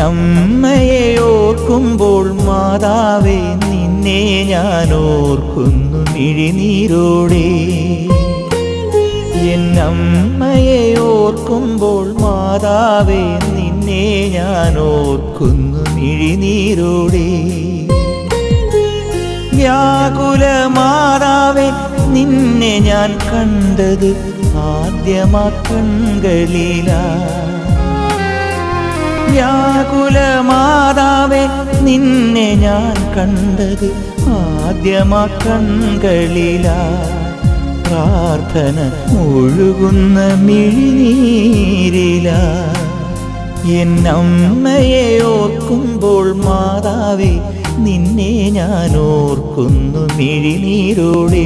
എന്നമ്മയെ ഓർക്കുമ്പോൾ മാതാവേ നിന്നെ ഞാൻ ഓർക്കുന്നു മിഴിനീരോടെ എന്നമ്മയെ ഓർക്കുമ്പോൾ മാതാവേ നിന്നെ ഞാൻ ഓർക്കുന്നു മിഴിനീരോടെ വ്യാകുല മാതാവേ നിന്നെ ഞാൻ കണ്ടത് ആദ്യമാ കൺകളിലാ വ്യാകുല മാതാവേ നിന്നെ ഞാൻ കണ്ടത് ആദ്യമാ കൺകളിലാ പ്രാർത്ഥന ഒഴുകുന്ന മിഴിനീരില എന്നമ്മയെ ഓർക്കുമ്പോൾ മാതാവേ നിന്നെ ഞാൻ ഓർക്കുന്നു മിഴിനീരോടെ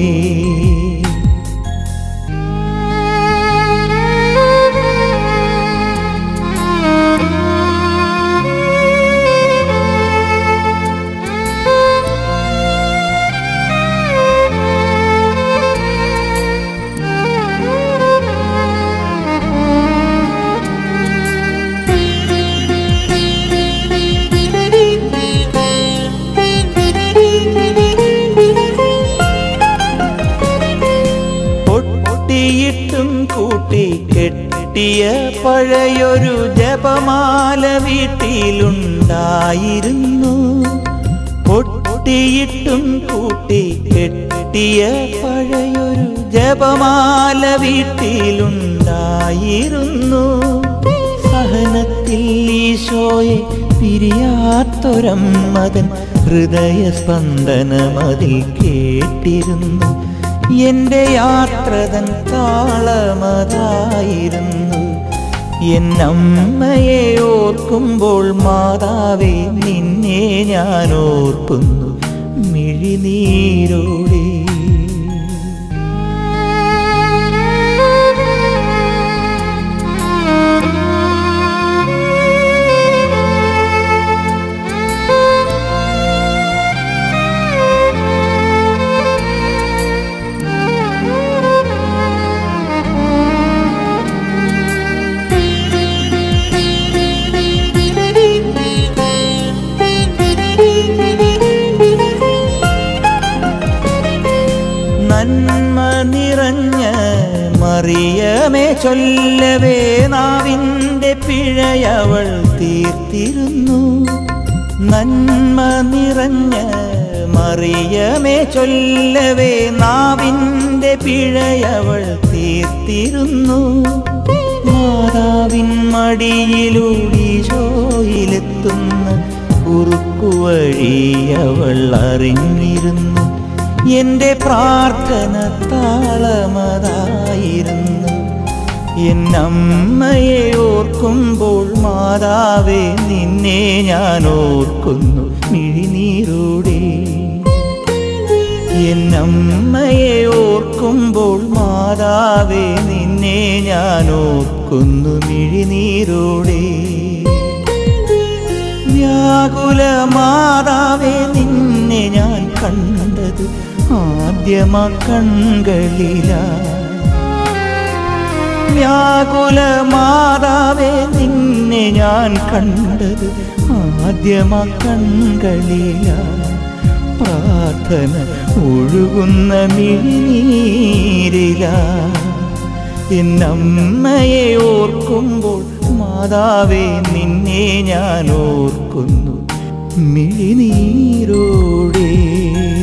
പൊട്ടിയിട്ടും കൂട്ടി കെട്ടിയ പഴയൊരു ജപമാല വീട്ടിലുണ്ടായിരുന്നു പൊട്ടിയിട്ടും കൂട്ടി കെട്ടിയ പഴയൊരു ജപമാല വീട്ടിലുണ്ടായിരുന്നു സഹനത്തിൽ ഈശോയെ പിരിയാത്തൊരമ്മതൻ ഹൃദയസ്പന്ദനമതിൽ കേട്ടിരുന്നു എന്റെ യാത്രതൻ താളമതായിരുന്നു എന്നമ്മയെ ഓർക്കുമ്പോൾ മാതാവേ നിന്നെ ഞാൻ ഓർക്കുന്നു മിഴിനീരോടെ നന്മ നിറഞ്ഞ മറിയമേ ചൊല്ലവേ നാവിൻ്റെ പിഴയവൾ തീർത്തിരുന്നു നന്മ നിറഞ്ഞ മറിയമേ ചൊല്ലവേ നാവിൻ്റെ പിഴയവൾ തീർത്തിരുന്നു മാതാവിൻ മടിയിലൂടീശോയിലെത്തുന്ന കുറുക്കുവഴി അവൾ അറിഞ്ഞിരുന്നു എന്റെ പ്രാർത്ഥന താളമതായിരുന്നു എന്നമ്മയെ ഓർക്കുമ്പോൾ മാതാവേ നിന്നെ ഞാൻ ഓർക്കുന്നു മിഴിനീരോടെ എന്നമ്മയെ ഓർക്കുമ്പോൾ മാതാവേ നിന്നെ ഞാൻ ഓർക്കുന്നു മിഴിനീരോടെ വ്യാകുല മാതാവേ നിന്നെ ഞാൻ കണ്ടത് ആദ്യമാ കൺകളിലാ വ്യാകുല മാതാവേ നിന്നെ ഞാൻ കണ്ടത് ആദ്യമാ കൺകളിലാ പ്രാർത്ഥന ഒഴുകുന്ന മിഴിനീരില എന്നമ്മയെ ഓർക്കുമ്പോൾ മാതാവേ നിന്നെ ഞാൻ ഓർക്കുന്നു മിഴിനീരോടെ